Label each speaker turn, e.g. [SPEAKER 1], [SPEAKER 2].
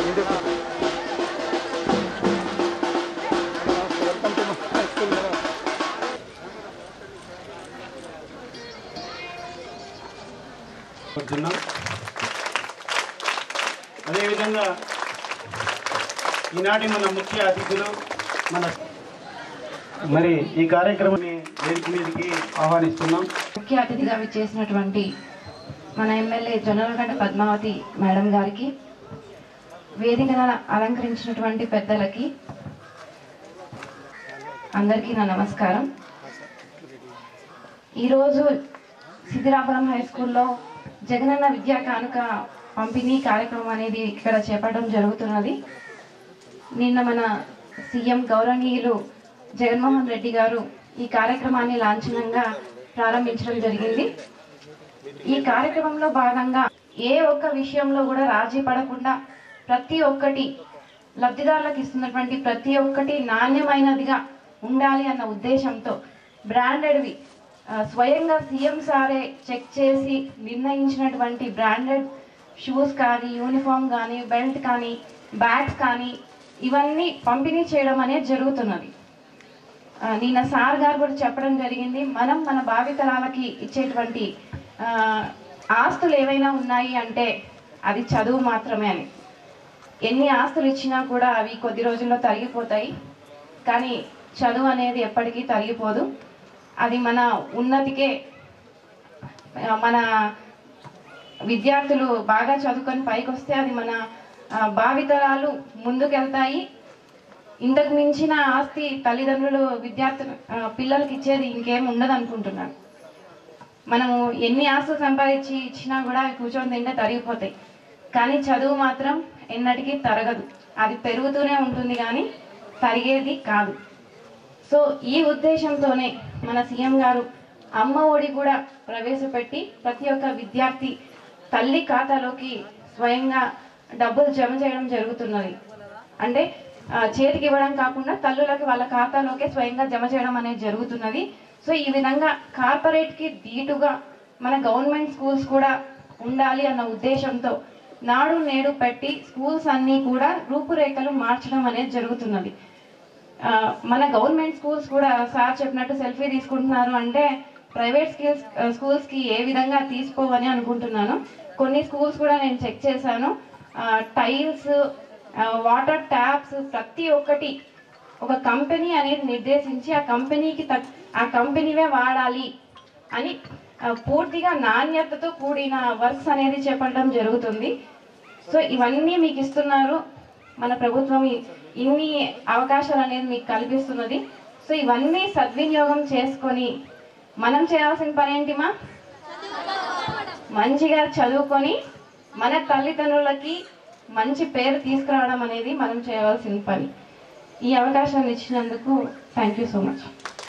[SPEAKER 1] కోరుతున్నాం అదేవిధంగా ఈనాటి మన ముఖ్య అతిథులు మన మరి ఈ కార్యక్రమాన్ని వేదిక మీదకి ఆహ్వానిస్తున్నాం
[SPEAKER 2] ముఖ్య అతిథిగా విచ్చేసినటువంటి మన ఎమ్మెల్యే జొన్నలగడ్డ పద్మావతి మేడం గారికి వేదికను అలంకరించినటువంటి పెద్దలకి అందరికీ నా నమస్కారం ఈరోజు సిద్ధిరాపురం హై స్కూల్లో జగనన్న విద్యా కానుక పంపిణీ కార్యక్రమం అనేది ఇక్కడ చేపట్టడం జరుగుతున్నది నిన్న మన సీఎం గౌరవనీయులు జగన్మోహన్ రెడ్డి గారు ఈ కార్యక్రమాన్ని లాంఛనంగా ప్రారంభించడం జరిగింది ఈ కార్యక్రమంలో భాగంగా ఏ ఒక్క విషయంలో కూడా రాజీ పడకుండా ప్రతి ఒక్కటి లబ్ధిదారులకు ఇస్తున్నటువంటి ప్రతి ఒక్కటి నాణ్యమైనదిగా ఉండాలి అన్న ఉద్దేశంతో బ్రాండెడ్వి ఆ, స్వయంగా సీఎం సారే చెక్ చేసి నిర్ణయించినటువంటి బ్రాండెడ్ షూస్ కానీ యూనిఫామ్ కానీ బెల్ట్ కానీ బ్యాగ్స్ కానీ ఇవన్నీ పంపిణీ చేయడం అనేది జరుగుతున్నది ఆ, నిన్న సార్ గారు కూడా చెప్పడం జరిగింది మనం మన భావితరాలకి ఇచ్చేటువంటి ఆ, ఆస్తులు ఏవైనా ఉన్నాయి అంటే అది చదువు మాత్రమే అని ఎన్ని ఆస్తులు ఇచ్చినా కూడా అవి కొద్ది రోజుల్లో తరిగిపోతాయి కానీ చదువు అనేది ఎప్పటికీ తరిగిపోదు అది మన ఉన్నతికే ఆ, మన విద్యార్థులు బాగా చదువుకొని పైకి వస్తే అది మన ఆ, భావితరాలు ముందుకెళ్తాయి ఇంతకు మించిన ఆస్తి తల్లిదండ్రులు విద్యార్థులు ఆ, పిల్లలకి ఇచ్చేది ఇంకేం ఉండదు అనుకుంటున్నాను మనము ఎన్ని ఆస్తులు సంపాదించి ఇచ్చినా కూడా అవి కూర్చొని తింటే తరిగిపోతాయి కానీ చదువు మాత్రం ఎన్నటికీ తరగదు అది పెరుగుతూనే ఉంటుంది కానీ తరిగేది కాదు సో ఈ ఉద్దేశంతోనే మన సీఎం గారు అమ్మ ఒడి కూడా ప్రవేశపెట్టి ప్రతి ఒక్క విద్యార్థి తల్లి ఖాతాలోకి స్వయంగా డబ్బులు జమ చేయడం జరుగుతున్నది అంటే ఆ, చేతికి ఇవ్వడం కాకుండా తల్లులకి వాళ్ళ ఖాతాలోకే స్వయంగా జమ చేయడం అనేది జరుగుతున్నది సో ఈ విధంగా కార్పొరేట్కి ధీటుగా మన గవర్నమెంట్ స్కూల్స్ కూడా ఉండాలి అన్న ఉద్దేశంతో నాడు నేడు పెట్టి స్కూల్స్ అన్నీ కూడా రూపురేఖలు మార్చడం అనేది జరుగుతున్నది ఆ, మన గవర్నమెంట్ స్కూల్స్ కూడా సార్ చెప్పినట్టు సెల్ఫీ తీసుకుంటున్నారు అంటే ప్రైవేట్ స్కూల్స్ స్కూల్స్కి ఏ విధంగా తీసుకోవని అనుకుంటున్నాను కొన్ని స్కూల్స్ కూడా నేను చెక్ చేశాను టైల్స్ వాటర్ ట్యాప్స్ ప్రతి ఒక్కటి ఒక కంపెనీ అనేది నిర్దేశించి ఆ కంపెనీకి తక్ ఆ కంపెనీవే వాడాలి అని ఆ, పూర్తిగా నాణ్యతతో కూడిన వర్క్స్ అనేది చేపట్టడం జరుగుతుంది సో ఇవన్నీ మీకు ఇస్తున్నారు మన ప్రభుత్వం ఇ- ఇన్ని అవకాశాలు అనేది మీకు కల్పిస్తున్నది సో ఇవన్నీ సద్వినియోగం చేసుకొని మనం చేయాల్సిన పని ఏంటిమా మంచిగా చదువుకొని మన తల్లిదండ్రులకి మంచి పేరు తీసుకురావడం అనేది మనం చేయవలసిన పని ఈ అవకాశాన్ని ఇచ్చినందుకు థ్యాంక్ యూ సో మచ్